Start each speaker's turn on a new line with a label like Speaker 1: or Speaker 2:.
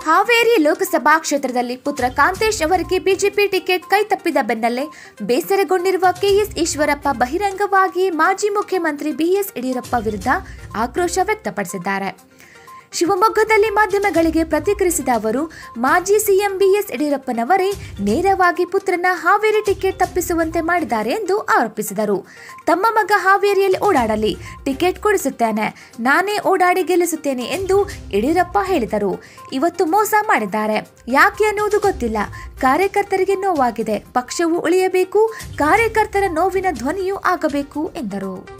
Speaker 1: ಹಾವೇರಿ ಲೋಕಸಭಾ ಕ್ಷೇತ್ರದಲ್ಲಿ ಪುತ್ರ ಕಾಂತೇಶ್ ಅವರಿಗೆ ಬಿಜೆಪಿ ಟಿಕೆಟ್ ಕೈತಪ್ಪಿದ ಬೆನ್ನಲ್ಲೇ ಬೇಸರಗೊಂಡಿರುವ ಕೆಎಸ್ ಈಶ್ವರಪ್ಪ ಬಹಿರಂಗವಾಗಿ ಮಾಜಿ ಮುಖ್ಯಮಂತ್ರಿ ಬಿಎಸ್ ಯಡಿಯೂರಪ್ಪ ವಿರುದ್ಧ ಆಕ್ರೋಶ ವ್ಯಕ್ತಪಡಿಸಿದ್ದಾರೆ ಶಿವಮೊಗ್ಗದಲ್ಲಿ ಮಾಧ್ಯಮಗಳಿಗೆ ಪ್ರತಿಕ್ರಿಯಿಸಿದ ಅವರು ಮಾಜಿ ಸಿಎಂ ಬಿಎಸ್ ಯಡಿಯೂರಪ್ಪನವರೇ ನೇರವಾಗಿ ಪುತ್ರನ ಹಾವೇರಿ ಟಿಕೆಟ್ ತಪ್ಪಿಸುವಂತೆ ಮಾಡಿದ್ದಾರೆ ಎಂದು ಆರೋಪಿಸಿದರು ತಮ್ಮ ಮಗ ಹಾವೇರಿಯಲ್ಲಿ ಓಡಾಡಲಿ ಟಿಕೆಟ್ ಕೊಡಿಸುತ್ತೇನೆ ನಾನೇ ಓಡಾಡಿ ಗೆಲ್ಲಿಸುತ್ತೇನೆ ಎಂದು ಯಡಿಯೂರಪ್ಪ ಹೇಳಿದರು ಇವತ್ತು ಮೋಸ ಮಾಡಿದ್ದಾರೆ ಯಾಕೆ ಅನ್ನುವುದು ಗೊತ್ತಿಲ್ಲ ಕಾರ್ಯಕರ್ತರಿಗೆ ನೋವಾಗಿದೆ ಪಕ್ಷವು ಉಳಿಯಬೇಕು ಕಾರ್ಯಕರ್ತರ ನೋವಿನ ಧ್ವನಿಯೂ ಆಗಬೇಕು ಎಂದರು